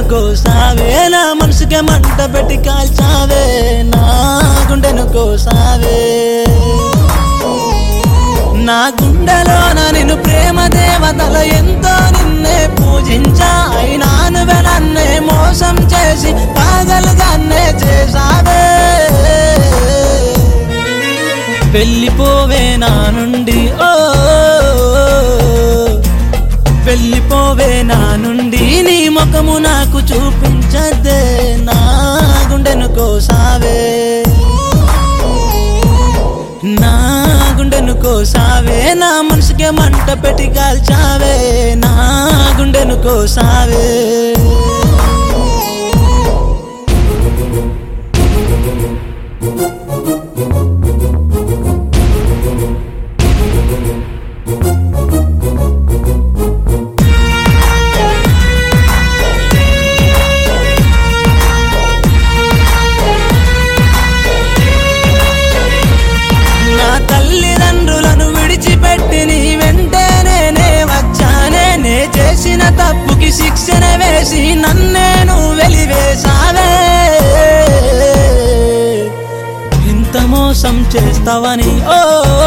కోసావే నా మనసుకే మంట పెట్టి కాల్చావే నా గుండెను కోసావే నా గుండెలోన నేను ప్రేమ దేవతల ఎంతో నిన్నే పూజించా అయినా నువ్వే నన్నే మోసం చేసి పాగలుగానే చేసావే వెళ్ళిపోవే నా నుండి ఓ వెళ్ళిపోవే నా నుండి నీ ముఖము నాకు చూపించద్దే నా గుండెను కోసావే నా గుండెను కోసావే నా మనసుకే మంట పెట్టి కాల్చావే నా గుండెను కోసావే నా తల్లిదండ్రులను విడిచిపెట్టి నీ వెంటే నేనే వచ్చానే నే చేసిన తప్పుకి శిక్షణ వేసి నన్నే నువ్వు వెలివేశావే ఇంత మోసం చేస్తావని ఓ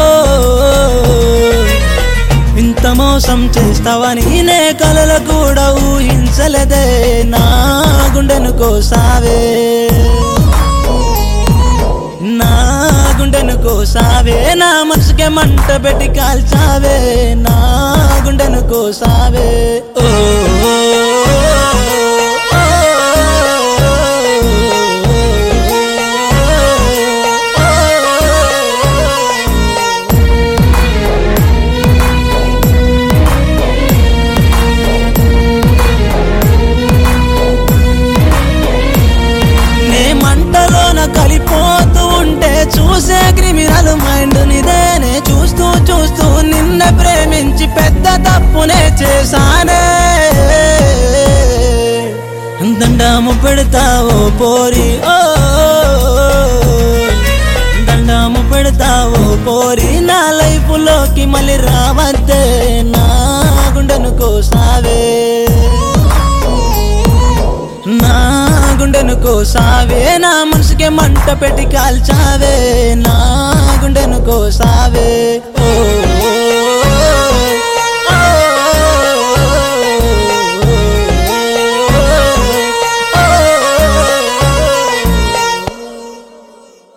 ఇంత మోసం చేస్తావని నే కలలు కూడా ఊహించలేదే నా గుండెను కోసావే నా గుండెను కోసావే నా మనసుకే మంట పెట్టి కాల్చావే నా గుండెను కోసావే ఓ ఓ, ఓ, ఓ. నే మంటలోన కలిపోతూ ఉంటే చూసే క్రిమినల్ మైండ్ నిదేనే చూస్తూ చూస్తూ నిన్న ప్రేమించి పెద్ద తప్పునే చేశానే దండము పెడతావో పోరి ఓ దండము పెడతావో పోరి నా లైఫ్ లోకి మళ్ళీ రావద్దే నా గుండెను కోసావే నా గుండెను కోసావే నా మనసుకే మంట పెట్టి కాల్చావే నా గుండెను కోసావే